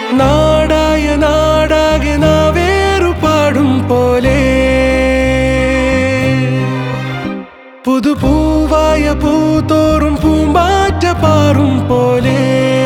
നാടായ നാടാകെ നാവേറുപാടും പോലെ പുതുപൂവായ പൂത്തോറും പൂമ്പാറ്റ പാറും പോലെ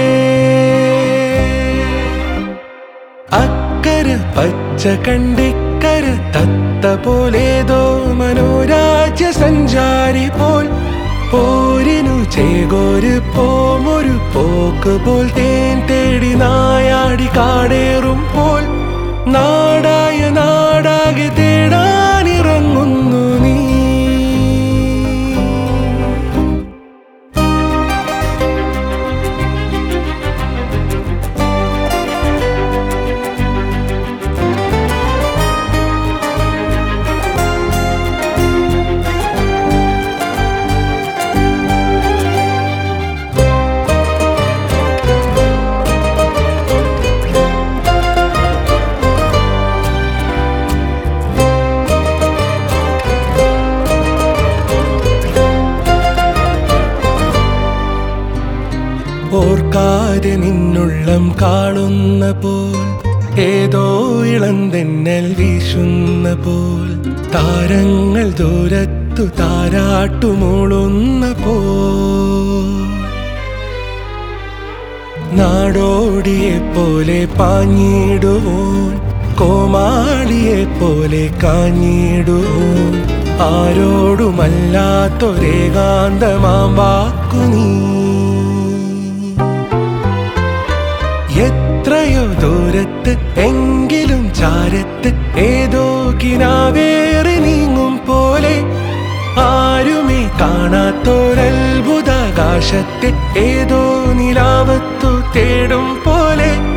അക്കര പച്ച കണ്ടിക്കര തത്ത പോലേതോ മനോരാജ്യ സഞ്ചാരി പോൽ പോരിനു ചേകോര് പോമൊരു പോക്ക് പോൽ തേൻ തേടി നായാടി കാടേറും പോൽ നാടായ നാടാകെ തേടാനിറങ്ങുന്നു നീ ഓർക്കാതെ നിന്നുള്ളം കാണുന്ന പോൽ ഏതോ ഇളന്തെന്നൽ വീശുന്ന പോൽ താരങ്ങൾ ദൂരത്തു താരാട്ടുമൂളുന്ന പോൽ നാടോടിയെ പോലെ പാഞ്ഞിടുവോൻ കോമാളിയെ പോലെ കാഞ്ഞിടുവോൻ ആരോടുമല്ലാത്തൊരേകാന്തമാം വാക്കു നീ എത്രയോ ദൂരത്ത് എങ്കിലും ചാരത്ത് ഏതോ കിനാവേറി നീങ്ങും പോലെ ആരുമേ കാണാത്തൊരത്ഭുതാകാശത്തെ ഏതോ നിലാവത്തു തേടും പോലെ